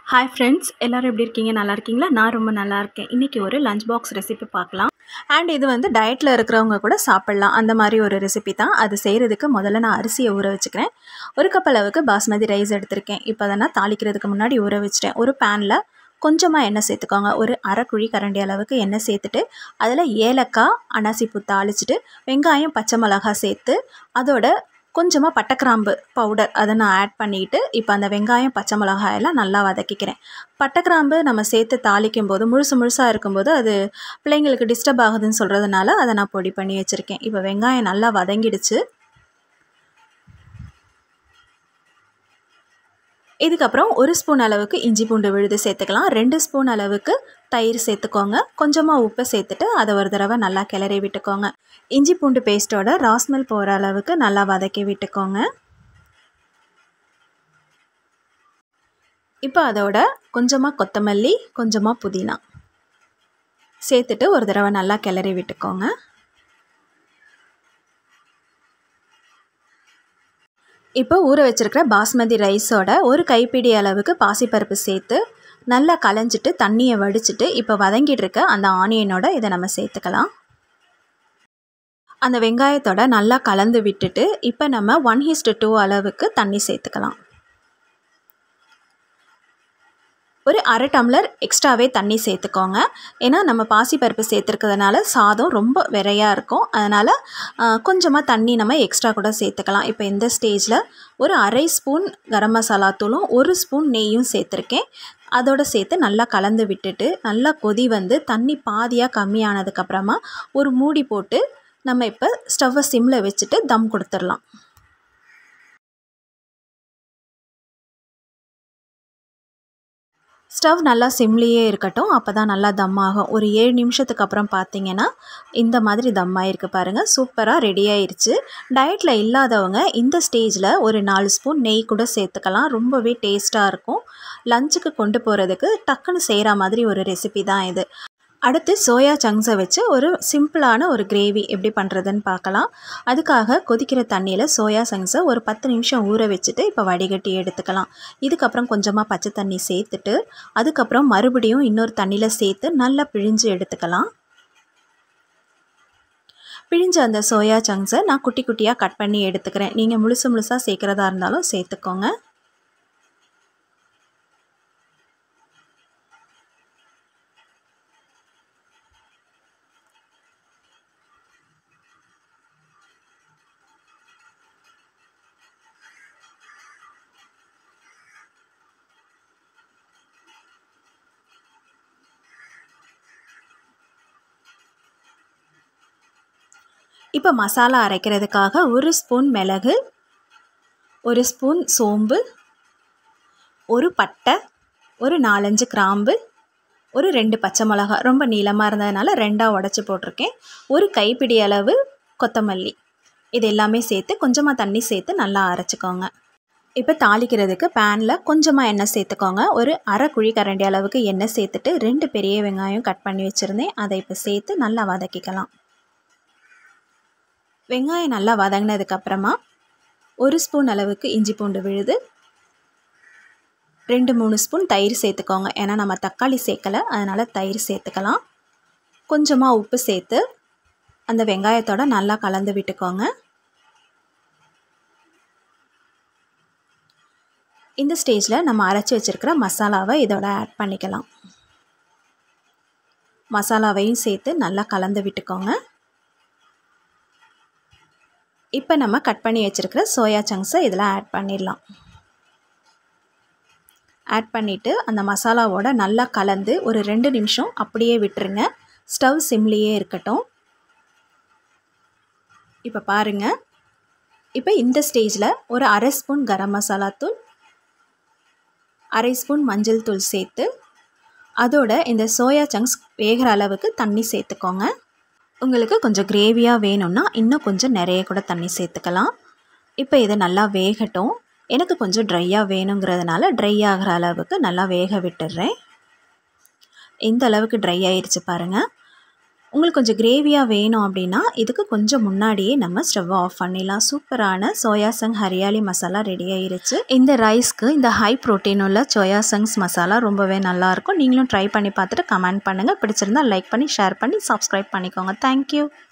hi friends எல்லோரும் எப்படி இருக்கீங்க நல்லா இருக்கீங்களா நான் ரொம்ப நல்லா இருக்கேன் இன்றைக்கி ஒரு லஞ்ச் பாக்ஸ் ரெசிபி பார்க்கலாம் அண்ட் இது வந்து டயட்டில் இருக்கிறவங்க கூட சாப்பிட்லாம் அந்த மாதிரி ஒரு ரெசிபி தான் அது செய்கிறதுக்கு முதல்ல நான் அரிசியை ஊற வச்சுக்கிறேன் ஒரு கப் அளவுக்கு பாஸ்மதி ரைஸ் எடுத்திருக்கேன் இப்போ அதை நான் தாளிக்கிறதுக்கு முன்னாடி ஊற வச்சிட்டேன் ஒரு பேனில் கொஞ்சமாக எண்ணெய் சேர்த்துக்கோங்க ஒரு அரை குழி கரண்டி அளவுக்கு எண்ணெய் சேர்த்துட்டு அதில் ஏலக்காய் அனாசிப்பூ தாளிச்சிட்டு வெங்காயம் பச்சை மிளகாய் சேர்த்து அதோட கொஞ்சமாக பட்டைக்கிராம்பு பவுடர் அதை நான் ஆட் பண்ணிவிட்டு இப்போ அந்த வெங்காயம் பச்சை மிளகாயெல்லாம் நல்லா வதக்கிக்கிறேன் பட்டைக்கிராம்பு நம்ம சேர்த்து தாளிக்கும் போது முழுசு முழுசாக இருக்கும்போது அது பிள்ளைங்களுக்கு டிஸ்டர்ப் ஆகுதுன்னு சொல்கிறதுனால அதை நான் பொடி பண்ணி வச்சுருக்கேன் இப்போ வெங்காயம் நல்லா வதங்கிடுச்சு இதுக்கப்புறம் ஒரு ஸ்பூன் அளவுக்கு இஞ்சி பூண்டு விழுது சேர்த்துக்கலாம் ரெண்டு ஸ்பூன் அளவுக்கு தயிர் சேர்த்துக்கோங்க கொஞ்சமாக உப்பு சேர்த்துட்டு அதை ஒரு தடவை நல்லா கிளறி விட்டுக்கோங்க இஞ்சி பூண்டு பேஸ்ட்டோட ராஸ்மெல் போகிற அளவுக்கு நல்லா வதக்கி விட்டுக்கோங்க இப்போ அதோட கொஞ்சமாக கொத்தமல்லி கொஞ்சமாக புதினா சேர்த்துட்டு ஒரு தடவை நல்லா கிளறி விட்டுக்கோங்க இப்போ ஊற வச்சுருக்கிற பாஸ்மதி ரைஸோட ஒரு கைப்பிடி அளவுக்கு பாசிப்பருப்பு சேர்த்து நல்லா களைஞ்சிட்டு தண்ணியை வடிச்சிட்டு இப்போ வதங்கிட்டு இருக்க அந்த ஆனியனோட இதை நம்ம சேர்த்துக்கலாம் அந்த வெங்காயத்தோட நல்லா கலந்து விட்டுட்டு இப்போ நம்ம ஒன் ஹிஸ்டு டூ அளவுக்கு தண்ணி சேர்த்துக்கலாம் ஒரு அரை டம்ளர் எக்ஸ்ட்ராவே தண்ணி சேர்த்துக்கோங்க ஏன்னா நம்ம பாசிப்பருப்பு சேர்த்துருக்கிறதுனால சாதம் ரொம்ப விரையாக இருக்கும் அதனால் கொஞ்சமாக தண்ணி நம்ம எக்ஸ்ட்ரா கூட சேர்த்துக்கலாம் இப்போ இந்த ஸ்டேஜில் ஒரு அரை ஸ்பூன் கரம் மசாலா தூளும் ஒரு ஸ்பூன் நெய்யும் சேர்த்துருக்கேன் அதோடு சேர்த்து நல்லா கலந்து விட்டுட்டு நல்லா கொதி வந்து தண்ணி பாதியாக கம்மியானதுக்கப்புறமா ஒரு மூடி போட்டு நம்ம இப்போ ஸ்டவ்வை சிம்மில் வச்சுட்டு தம் கொடுத்துடலாம் ஸ்டவ் நல்லா சிம்லேயே இருக்கட்டும் அப்போ தான் நல்லா தம் ஆகும் ஒரு ஏழு நிமிஷத்துக்கு அப்புறம் பார்த்தீங்கன்னா இந்த மாதிரி தம் ஆகிருக்கு பாருங்கள் சூப்பராக ரெடி ஆயிடுச்சு டயட்டில் இல்லாதவங்க இந்த ஸ்டேஜில் ஒரு நாலு ஸ்பூன் நெய் கூட சேர்த்துக்கலாம் ரொம்பவே டேஸ்ட்டாக இருக்கும் லஞ்சுக்கு கொண்டு போகிறதுக்கு டக்குன்னு செய்கிற மாதிரி ஒரு ரெசிபி தான் இது அடுத்து சோயா சங்ஸை வச்சு ஒரு சிம்பிளான ஒரு கிரேவி எப்படி பண்ணுறதுன்னு பார்க்கலாம் அதுக்காக கொதிக்கிற தண்ணியில் சோயா சங்ஸை ஒரு பத்து நிமிஷம் ஊற வச்சுட்டு இப்போ வடிகட்டி எடுத்துக்கலாம் இதுக்கப்புறம் கொஞ்சமாக பச்சை தண்ணி சேர்த்துட்டு அதுக்கப்புறம் மறுபடியும் இன்னொரு தண்ணியில் சேர்த்து நல்லா பிழிஞ்சு எடுத்துக்கலாம் பிழிஞ்ச அந்த சோயா சங்ஸை நான் குட்டி குட்டியாக கட் பண்ணி எடுத்துக்கிறேன் நீங்கள் முழுசு முழுசாக சேர்க்குறதா இருந்தாலும் சேர்த்துக்கோங்க இப்போ மசாலா அரைக்கிறதுக்காக ஒரு ஸ்பூன் மிளகு ஒரு ஸ்பூன் சோம்பு ஒரு பட்டை ஒரு நாலஞ்சு கிராம்பு ஒரு ரெண்டு பச்சை மிளகா ரொம்ப நீளமாக இருந்ததுனால ரெண்டாக உடச்சி போட்டிருக்கேன் ஒரு கைப்பிடி அளவு கொத்தமல்லி இது எல்லாமே சேர்த்து கொஞ்சமாக தண்ணி சேர்த்து நல்லா அரைச்சிக்கோங்க இப்போ தாளிக்கிறதுக்கு பேனில் கொஞ்சமாக எண்ணெய் சேர்த்துக்கோங்க ஒரு அரை குழி கரண்டி அளவுக்கு எண்ணெய் சேர்த்துட்டு ரெண்டு பெரிய வெங்காயம் கட் பண்ணி வச்சுருந்தேன் அதை இப்போ சேர்த்து நல்லா வதக்கிக்கலாம் வெங்காயம் நல்லா வதங்கினதுக்கப்புறமா ஒரு ஸ்பூன் அளவுக்கு இஞ்சி பூண்டு விழுது ரெண்டு மூணு ஸ்பூன் தயிர் சேர்த்துக்கோங்க ஏன்னா நம்ம தக்காளி சேர்க்கலை அதனால் தயிர் சேர்த்துக்கலாம் கொஞ்சமாக உப்பு சேர்த்து அந்த வெங்காயத்தோட நல்லா கலந்து விட்டுக்கோங்க இந்த ஸ்டேஜில் நம்ம அரைச்சி வச்சுருக்கிற மசாலாவை இதோட ஆட் பண்ணிக்கலாம் மசாலாவையும் சேர்த்து நல்லா கலந்து விட்டுக்கோங்க இப்போ நம்ம கட் பண்ணி வச்சுருக்கிற சோயா சங்ஸை இதில் ஆட் பண்ணிடலாம் ஆட் பண்ணிவிட்டு அந்த மசாலாவோட நல்லா கலந்து ஒரு ரெண்டு நிமிஷம் அப்படியே விட்டுருங்க ஸ்டவ் சிம்லேயே இருக்கட்டும் இப்போ பாருங்கள் இப்போ இந்த ஸ்டேஜில் ஒரு அரை ஸ்பூன் கரம் மசாலா தூள் அரை ஸ்பூன் மஞ்சள் தூள் சேர்த்து அதோட இந்த சோயா சங்க்ஸ் வேகிற அளவுக்கு தண்ணி சேர்த்துக்கோங்க உங்களுக்கு கொஞ்சம் கிரேவியாக வேணும்னா இன்னும் கொஞ்சம் நிறைய கூட தண்ணி சேர்த்துக்கலாம் இப்போ இது நல்லா வேகட்டும் எனக்கு கொஞ்சம் ட்ரையாக வேணுங்கிறதுனால ட்ரை ஆகிற அளவுக்கு நல்லா வேக விட்டுடுறேன் இந்த அளவுக்கு ட்ரை ஆயிடுச்சு பாருங்கள் உங்களுக்கு கொஞ்சம் கிரேவியாக வேணும் அப்படின்னா இதுக்கு கொஞ்சம் முன்னாடியே நம்ம ஸ்டவ் ஆஃப் பண்ணிடலாம் சூப்பரான soya chunk hariyali masala ready ஆயிருச்சு இந்த ரைஸ்க்கு இந்த ஹை ப்ரோட்டீன் உள்ள சோயா சங்ஸ் மசாலா ரொம்பவே நல்லாயிருக்கும் நீங்களும் ட்ரை பண்ணி பார்த்துட்டு கமெண்ட் பண்ணுங்கள் பிடிச்சிருந்தா லைக் பண்ணி ஷேர் பண்ணி சப்ஸ்கிரைப் பண்ணிக்கோங்க தேங்க்யூ